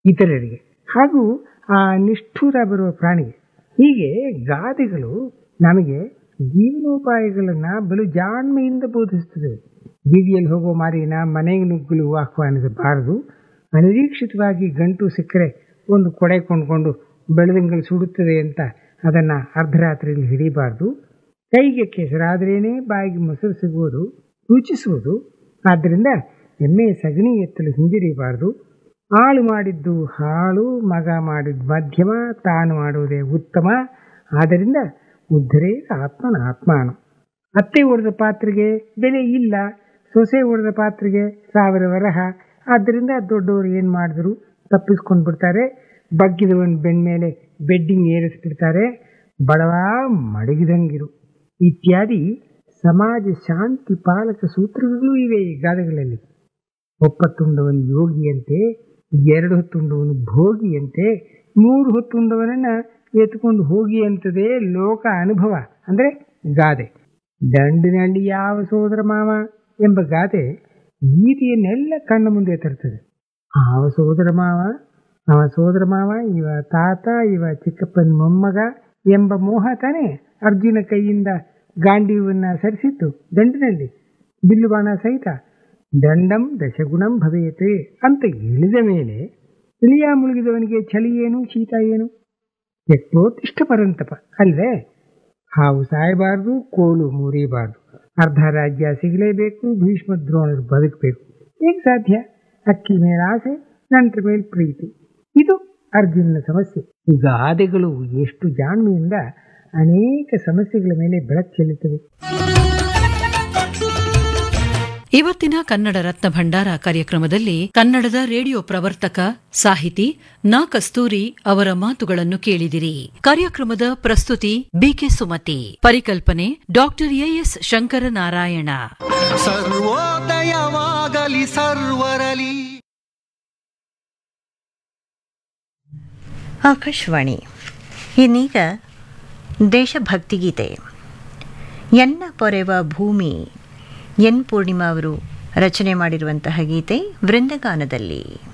ಇತರರಿಗೆ ಹಾಗೂ ಆ ನಿಷ್ಠುರ ಬರುವ ಪ್ರಾಣಿಗೆ ಹೀಗೆ ಗಾದೆಗಳು ನಮಗೆ ಜೀವನೋಪಾಯಗಳನ್ನು ಬಲು ಜಾಣ್ಮೆಯಿಂದ ಬೋಧಿಸುತ್ತದೆ ಬೀದಿಯಲ್ಲಿ ಹೋಗೋ ಮಾರಿನ ಮನೆಗೆ ನುಗ್ಗಲು ಆಹ್ವಾನಿಸಬಾರದು ಅನಿರೀಕ್ಷಿತವಾಗಿ ಗಂಟು ಸಿಕ್ಕರೆ ಒಂದು ಕೊಡೆ ಕೊಂಡ್ಕೊಂಡು ಬೆಳದಿಂಗಳು ಸುಡುತ್ತದೆ ಅಂತ ಅದನ್ನು ಅರ್ಧರಾತ್ರಿಯಲ್ಲಿ ಹಿಡಿಬಾರ್ದು ಕೈಗೆ ಕೆಸರಾದ್ರೇನೆ ಬಾಯಿಗೆ ಮೊಸರು ಸಿಗುವುದು ರುಚಿಸುವುದು ಆದ್ದರಿಂದ ಎಮ್ಮೆ ಸಗಣಿ ಎತ್ತಲು ಹಿಂಜರಿಬಾರ್ದು ಆಳು ಮಾಡಿದ್ದು ಹಾಳು ಮಗ ಮಾಡಿದ್ದು ಮಧ್ಯಮ ತಾನು ಮಾಡುವುದೇ ಉತ್ತಮ ಆದ್ದರಿಂದ ಉದ್ಧರೇ ಆತ್ಮನ ಆತ್ಮಾನ ಅತ್ತೆ ಹೊಡೆದ ಪಾತ್ರೆಗೆ ಬೆಲೆ ಇಲ್ಲ ಸೊಸೆ ಹೊಡೆದ ಪಾತ್ರೆಗೆ ಸಾವಿರ ವರಹ ಆದ್ದರಿಂದ ದೊಡ್ಡವರು ಏನು ಮಾಡಿದ್ರು ತಪ್ಪಿಸ್ಕೊಂಡು ಬಿಡ್ತಾರೆ ಬಗ್ಗಿದವನ ಬೆನ್ಮೇಲೆ ಬೆಡ್ಡಿಂಗ್ ಏರಿಸ್ಬಿಡ್ತಾರೆ ಬಡವ ಮಡಗಿದಂಗಿರು ಇತ್ಯಾದಿ ಸಮಾಜ ಶಾಂತಿ ಪಾಲಕ ಸೂತ್ರಗಳು ಇವೆ ಈ ಗಾದೆಗಳಲ್ಲಿ ಒಪ್ಪತ್ತುಂಡವನು ಯೋಗಿಯಂತೆ ಎರಡು ಹೊತ್ತುಂಡವನು ಭೋಗಿಯಂತೆ ಮೂರು ಹೊತ್ತುಂಡವನನ್ನು ಎತ್ಕೊಂಡು ಹೋಗಿ ಅಂತದೇ ಲೋಕ ಅನುಭವ ಅಂದರೆ ಗಾದೆ ದಂಡಿನಲ್ಲಿ ಯಾವ ಸೋದರ ಮಾವ ಎಂಬ ಗಾದೆ ನೀತಿಯನ್ನೆಲ್ಲ ಕಣ್ಣ ಮುಂದೆ ತರ್ತದೆ ಆವ ಸೋದರ ಮಾವ ಅವ ಸೋದರ ಮಾವ ಇವ ತಾತ ಇವ ಚಿಕ್ಕಪ್ಪನ ಮೊಮ್ಮಗ ಎಂಬ ಮೋಹ ತಾನೇ ಅರ್ಜುನ ಕೈಯಿಂದ ಗಾಂಡೀವನ್ನ ಸರಿಸಿತ್ತು ದಂಡಿನಲ್ಲಿ ಬಿಲ್ಲುಬಾಣ ಸಹಿತ ದಂಡಂ ದಶಗುಣಂ ಭವೇತೆ ಅಂತ ಇಳಿದ ಮೇಲೆ ಇಳಿಯ ಮುಳುಗಿದವನಿಗೆ ಚಳಿ ಏನು ಶೀತ ಏನು ಯಜ್ಞೋತ್ತಿಷ್ಟ ಪರಂತಪ ಅಲ್ವೇ ಹಾವು ಸಾಯಬಾರ್ದು ಕೋಲು ಮುರಿಬಾರ್ದು ಅರ್ಧ ರಾಜ್ಯ ಸಿಗಲೇಬೇಕು ಭೀಷ್ಮ ದ್ರೋಣರು ಬದುಕಬೇಕು ಹೇಗೆ ಸಾಧ್ಯ ಅಕ್ಕಿ ಮೇಲೆ ಆಸೆ ನಂತರ ಮೇಲೆ ಪ್ರೀತಿ ಇದು ಅರ್ಜುನನ ಸಮಸ್ಯೆ ಈ ಗಾದೆಗಳು ಎಷ್ಟು ಜಾಣ್ಮೆಯಿಂದ ಅನೇಕ ಸಮಸ್ಯೆಗಳ ಮೇಲೆ ಬೆಳಕು ಚೆಲ್ಲುತ್ತವೆ ಇವತ್ತಿನ ಕನ್ನಡ ರತ್ನ ಭಂಡಾರ ಕಾರ್ಯಕ್ರಮದಲ್ಲಿ ಕನ್ನಡದ ರೇಡಿಯೋ ಪ್ರವರ್ತಕ ಸಾಹಿತಿ ನಾ ಕಸ್ತೂರಿ ಅವರ ಮಾತುಗಳನ್ನು ಕೇಳಿದಿರಿ ಕಾರ್ಯಕ್ರಮದ ಪ್ರಸ್ತುತಿ ಬಿಕೆ ಸುಮತಿ ಪರಿಕಲ್ಪನೆ ಡಾಕ್ಟರ್ ಎಎಸ್ ಶಂಕರನಾರಾಯಣ ಸರ್ವೋದಯವಾಗಲಿ ಸರ್ವರಲಿ ಆಕಾಶವಾಣಿ ಇನ್ನೀಗ ದೇಶಭಕ್ತಿ ಗೀತೆ ಎನ್ನ ಪೊರೆವ ಭೂಮಿ ಎನ್ ಪೂರ್ಣಿಮಾ ಅವರು ರಚನೆ ಮಾಡಿರುವಂತಹ ಗೀತೆ ವೃಂದಗಾನದಲ್ಲಿ